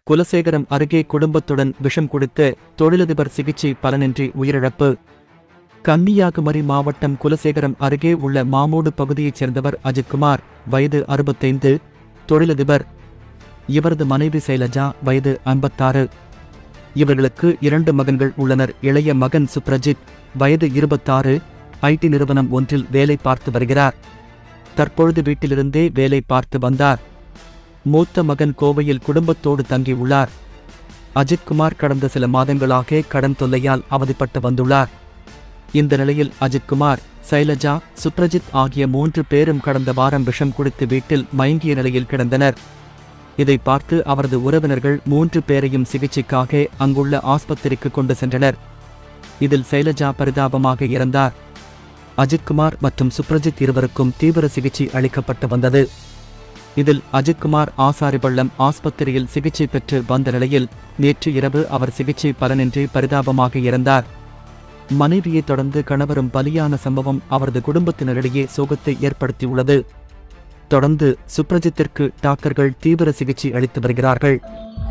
குலசேகரம் அருகே குடும்பத்துடன் விஷம் குடித்து தொழிலதிபர் சிகிச்சை பலனின்றி உயிரிழப்பு கன்னியாகுமரி மாவட்டம் குலசேகரம் அருகே உள்ள மாமூடு பகுதியைச் சேர்ந்தவர் அஜித்குமார் வயது அறுபத்தைந்து தொழிலதிபர் இவரது மனைவி சைலஜா வயது ஐம்பத்தாறு இவர்களுக்கு இரண்டு மகன்கள் உள்ளனர் இளைய மகன் சுப்ரஜித் வயது இருபத்தாறு ஐடி நிறுவனம் ஒன்றில் வேலை பார்த்து வருகிறார் தற்பொழுது வீட்டிலிருந்தே வேலை பார்த்து வந்தார் மூத்த மகன் கோவையில் குடும்பத்தோடு தங்கியுள்ளார் அஜித்குமார் கடந்த சில மாதங்களாக கடன் தொல்லையால் அவதிப்பட்டு வந்துள்ளார் இந்த நிலையில் அஜித்குமார் சைலஜா சுப்ரஜித் ஆகிய மூன்று பேரும் கடந்த வாரம் விஷம் குடித்து வீட்டில் மயங்கிய நிலையில் கிடந்தனர் இதை பார்த்து அவரது உறவினர்கள் மூன்று பேரையும் சிகிச்சைக்காக அங்குள்ள ஆஸ்பத்திரிக்கு கொண்டு சென்றனர் இதில் சைலஜா பரிதாபமாக இறந்தார் அஜித்குமார் மற்றும் சுப்ரஜித் இருவருக்கும் தீவிர சிகிச்சை அளிக்கப்பட்டு வந்தது இதில் அஜித்குமார் ஆசாரிபள்ளம் ஆஸ்பத்திரியில் சிகிச்சை பெற்று வந்த நிலையில் நேற்று இரவு அவர் சிகிச்சை பலனின்றி பரிதாபமாக இறந்தார் மனைவியை தொடர்ந்து கணவரும் பலியான சம்பவம் அவரது குடும்பத்தினரிடையே சோகத்தை ஏற்படுத்தியுள்ளது தொடர்ந்து சுப்ரஜித்திற்கு டாக்டர்கள் தீவிர சிகிச்சை அளித்து வருகிறார்கள்